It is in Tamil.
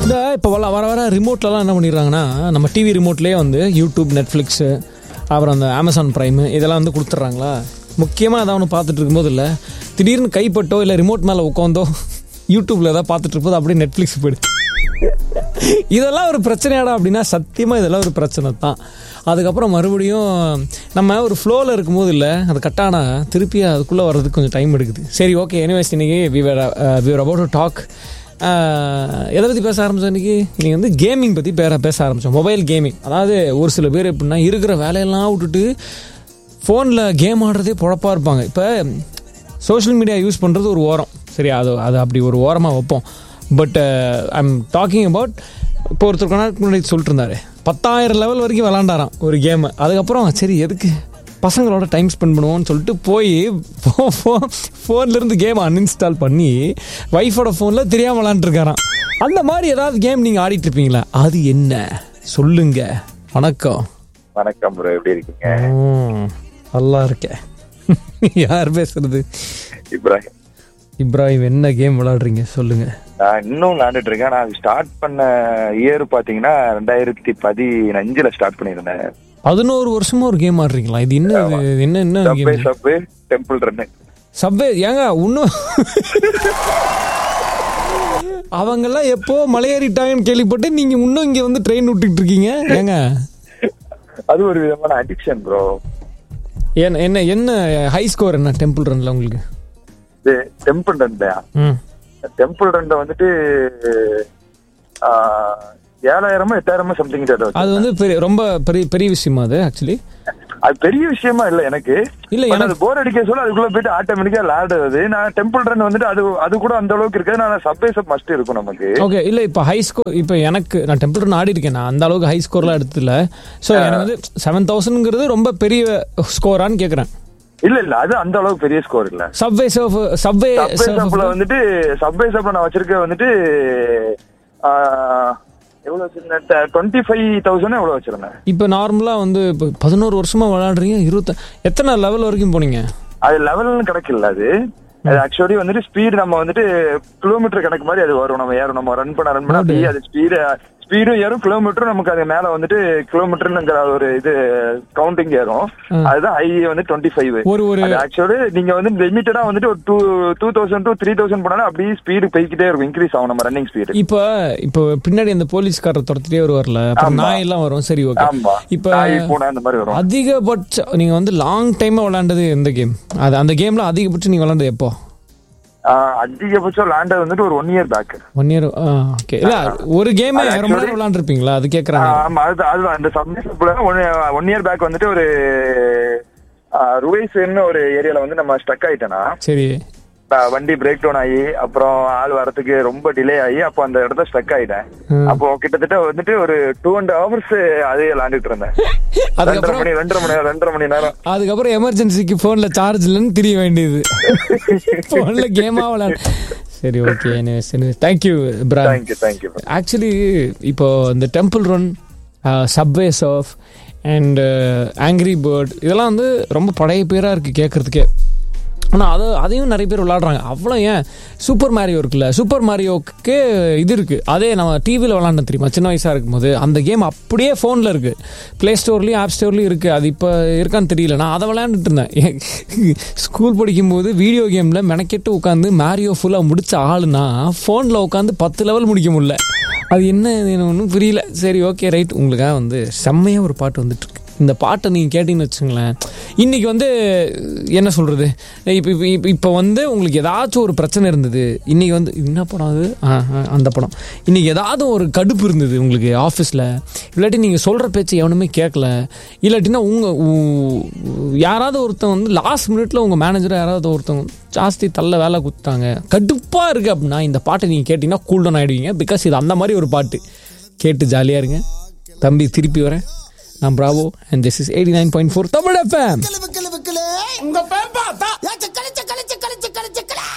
இந்த இப்போ வர வர வர ரிமோட்லலாம் என்ன பண்ணிடுறாங்கன்னா நம்ம டிவி ரிமோட்லேயே வந்து யூடியூப் நெட்ஃப்ளிக்ஸு அப்புறம் அந்த அமேசான் ப்ரைமு இதெல்லாம் வந்து கொடுத்துட்றாங்களா முக்கியமாக ஏதாவது ஒன்று பார்த்துட்டு இருக்கும்போது இல்லை திடீர்னு கைப்பட்டோ இல்லை ரிமோட் மேலே உட்காந்தோ யூடியூப்பில் ஏதாவது பார்த்துட்டு இருக்கும்போது அப்படியே நெட்ஃப்ளிக்ஸ் போயிடுது இதெல்லாம் ஒரு பிரச்சனையாடா அப்படின்னா சத்தியமாக இதெல்லாம் ஒரு பிரச்சனை தான் அதுக்கப்புறம் மறுபடியும் நம்ம ஒரு ஃப்ளோவில் இருக்கும்போது இல்லை அது கட்டானா திருப்பி அதுக்குள்ளே வர்றதுக்கு கொஞ்சம் டைம் எடுக்குது சரி ஓகே எனிவேஸ் இன்னைக்கு we were we were about to talk எதை பற்றி பேச ஆரம்பித்தோம் இன்னைக்கு இன்னைக்கு வந்து கேமிங் பற்றி பேர பேச ஆரம்பித்தோம் மொபைல் கேமிங் அதாவது ஒரு சில பேர் எப்படின்னா இருக்கிற வேலையெல்லாம் விட்டுட்டு ஃபோனில் கேம் ஆடுறதே பொழப்பாக இருப்பாங்க இப்போ சோஷியல் மீடியா யூஸ் பண்ணுறது ஒரு ஓரம் சரி அது அது அப்படி ஒரு ஓரமாக வைப்போம் பட் ஐம் டாக்கிங் அபவுட் இப்போ ஒருத்தர் கொஞ்ச நேரத்துக்கு முன்னாடி சொல்லிட்டு இருந்தாரு பத்தாயிரம் லெவல் வரைக்கும் விளாண்டாராம் ஒரு கேமு அதுக்கப்புறம் சரி எதுக்கு பசங்களோட டைம் ஸ்பெண்ட் பண்ணுவோம்னு சொல்லிட்டு போய் ஃபோன்லேருந்து கேம் அன்இன்ஸ்டால் பண்ணி ஒய்ஃபோட ஃபோனில் தெரியாமல் விளாண்டுருக்காராம் அந்த மாதிரி ஏதாவது கேம் நீங்கள் ஆடிட்டு இருப்பீங்களா அது என்ன சொல்லுங்க வணக்கம் வணக்கம் ப்ரோ எப்படி இருக்கீங்க ம், நல்லா இருக்கேன் யார் பேசுறது இப்ராஹிம் இப்ராஹிம் என்ன கேம் விளாடுறீங்க சொல்லுங்க நான் இன்னும் விளையாண்டுட்டு இருக்கேன் நான் ஸ்டார்ட் பண்ண இயர் பாத்தீங்கன்னா ரெண்டாயிரத்தி பதினஞ்சுல ஸ்டார்ட் பண்ணியிருந்தேன் பதினோரு வருஷமா ஒரு கேம் ஆடுறீங்களா இது என்ன இது என்ன என்ன சப்வே கேம் சப்வே டெம்பிள் ரன்னு சப்வே ஏங்க இன்னும் அவங்கெல்லாம் எப்போ மலையேறிட்டாங்கன்னு கேள்விப்பட்டு நீங்க இன்னும் இங்க வந்து ட்ரெயின் விட்டுட்டு இருக்கீங்க ஏங்க அது ஒரு விதமான அடிக்ஷன் ப்ரோ என்ன என்ன என்ன ஹை ஸ்கோர் என்ன டெம்பிள் ரன்ல உங்களுக்கு இது டெம்பிள் ரன் ம் டெம்பிள் ரன்ல வந்துட்டு ஆஹ், ஏழாயிரமோ எட்டாயிரமோ சம்திங் அது வந்து பெரிய ரொம்ப பெரிய பெரிய விஷயமா அது ஆக்சுவலி அது பெரிய விஷயமா இல்ல எனக்கு இல்ல, But எனக்கு- அது போர் அடிக்க சொல்ல அதுக்குள்ள போயிட்டு ஆட்டோமேட்டிக்கா விளையாடுறது நான் டெம்பிள் ரன் வந்துட்டு அது அது கூட அந்த அளவுக்கு இருக்காது நான் சப்வே சப் மஸ்ட் இருக்கும் நமக்கு ஓகே இல்ல இப்போ ஹை ஸ்கோர் இப்போ எனக்கு நான் டெம்பிள் ரன் ஆடி இருக்கேன் நான் அந்த அளவுக்கு ஹை ஸ்கோர்லாம் எடுத்ததில்ல ஸோ எனக்கு வந்து செவன் தௌசண்ட்ங்கிறது ரொம்ப பெரிய ஸ்கோரான்னு கேட்குறேன் இல்ல இல்ல அது அந்த அளவுக்கு பெரிய ஸ்கோர் இல்ல சப்வே சர்ஃப் சப்வே சப்வே சப்ல வந்துட்டு சப்வே சப்ல நான் வச்சிருக்க வந்துட்டு ஆஹ், எவ்வளவு வச்சிருந்தேன் டுவெண்ட்டி ஃபைவ் தௌசண்ட் எவ்வளவு வச்சிருந்தேன் இப்போ நார்மலாக வந்து இப்போ பதினோரு வருஷமா விளையாடுறீங்க இருபத்த எத்தனை லெவல் வரைக்கும் போனீங்க அது லெவல்னு கிடைக்கல அது அது ஆக்சுவலி வந்துட்டு ஸ்பீடு நம்ம வந்துட்டு கிலோமீட்டர் கணக்கு மாதிரி அது வரும் நம்ம ஏறும் நம்ம ரன் பண்ண ரன் பண்ண அப்படியே அது ஸ்பீடு ஸ்பீடும் ஏறும் கிலோமீட்டரும் நமக்கு அது மேல வந்துட்டு கிலோமீட்டர்ங்கிற ஒரு இது கவுண்டிங் ஏறும் அதுதான் ஹை வந்து டுவெண்ட்டி ஃபைவ் ஒரு ஒரு அது ஆக்சுவலி நீங்க வந்து லிமிட்டடா வந்துட்டு ஒரு two two thousand two three thousand போனாலும் அப்படியே ஸ்பீடு போய்க்கிட்டே இருக்கும் இன்க்ரீஸ் ஆகும் நம்ம ரன்னிங் ஸ்பீடு இப்போ இப்போ பின்னாடி அந்த போலீஸ்காரர் துரத்துட்டே வருவார்ல அப்புறம் ஆமா. நாய் எல்லாம் வரும் சரி ஓகே ஆமா இப்போ நாய் பூனை அந்த மாதிரி வரும் அதிகபட்ச நீங்க வந்து லாங் டைமா விளையாண்டது எந்த கேம் அது அந்த கேம்ல அதிகபட்சம் நீங்க விளையாண்டது எப்போ ஆஹ் அதிகபட்சம் லேண்டர் வந்துட்டு ஒரு one year back one year okay இல்ல ஒரு கேமே அது ரொம்ப நேரம் actually- விளையாண்டுருப்பீங்களா அது கேக்குறாங்க ஆமா அது அதுதான் அந்த சப்மிஷன் ஒன் இயர் பேக் வந்துட்டு ஒரு ருவைஸ்ன்னு ஒரு ஏரியால வந்து நம்ம ஸ்டக் ஆயிட்டேனா சரி ப- வண்டி பிரேக் டவுன் ஆகி அப்புறம் ஆள் வரதுக்கு ரொம்ப டிலே ஆகி அப்போ அந்த இடத்துல ஸ்டக் ஆயிட்டேன் ம். அப்போ கிட்டத்தட்ட வந்துட்டு ஒரு டூ அண்ட் ஹவர்ஸ் அதே விளாண்டுட்டு இருந்தேன் ரெண்டரை அதுக்கப்புறம் மணி ரெண்டரை மணி நேரம் ரெண்டரை மணி நேரம் அதுக்கப்புறம் எமர்ஜென்சிக்கு போன்ல சார்ஜ் இல்லைன்னு தெரிய வேண்டியது போன்ல கேமா விளையாடு சரி ஓகே தேங்க்யூ பிரான் தேங்க்யூ தேங்க்யூ ஆக்சுவலி இப்போ இந்த temple run subway surf and angry bird இதெல்லாம் வந்து ரொம்ப பழைய பேராக இருக்குது கேட்குறதுக்கே ஆனால் அது அதையும் நிறைய பேர் விளாடுறாங்க அவ்வளோ ஏன் சூப்பர் மாரியோ இருக்குல்ல சூப்பர் மாரியோக்கு இது இருக்குது அதே நம்ம டிவியில் விளாண்ட தெரியுமா சின்ன வயசாக இருக்கும்போது அந்த கேம் அப்படியே ஃபோனில் இருக்குது ப்ளே ஸ்டோர்லேயும் ஆப் ஸ்டோர்லேயும் இருக்குது அது இப்போ இருக்கான்னு தெரியல நான் அதை விளையாண்டுட்டு இருந்தேன் ஸ்கூல் படிக்கும்போது வீடியோ கேமில் மெனக்கெட்டு உட்காந்து மாரியோ ஃபுல்லாக முடிச்ச ஆளுனா ஃபோனில் உட்காந்து பத்து லெவல் முடிக்க முடியல அது என்ன எனக்கு ஒன்றும் புரியல சரி ஓகே ரைட் உங்களுக்காக வந்து செம்மையாக ஒரு பாட்டு வந்துட்டு இருக்கு இந்த பாட்டை நீங்கள் கேட்டிங்கன்னு வச்சுங்களேன் இன்றைக்கி வந்து என்ன சொல்கிறது இப்போ இப்போ இப்போ இப்போ வந்து உங்களுக்கு ஏதாச்சும் ஒரு பிரச்சனை இருந்தது இன்றைக்கி வந்து என்ன படம் அது ஆ ஆ, அந்த படம் இன்றைக்கி ஏதாவது ஒரு கடுப்பு இருந்தது உங்களுக்கு ஆஃபீஸில் இல்லாட்டி நீங்கள் சொல்கிற பேச்சு எவனுமே கேட்கல இல்லாட்டினா உங்கள் யாராவது ஒருத்தன் வந்து லாஸ்ட் மினிட்ல உங்கள் மேனேஜரை யாராவது ஒருத்தவங்க ஜாஸ்தி தள்ள வேலை கொடுத்தாங்க கடுப்பாக இருக்குது அப்படின்னா இந்த பாட்டை நீங்கள் கேட்டிங்கன்னா கூல் டவுன் ஆகிடுவீங்க பிகாஸ் இது அந்த மாதிரி ஒரு பாட்டு கேட்டு ஜாலியாக இருங்க தம்பி திருப்பி வரேன் நான் bravo and this is eighty nine point four தமிழ் எஃப்எம் உங்க பேம்பா தான்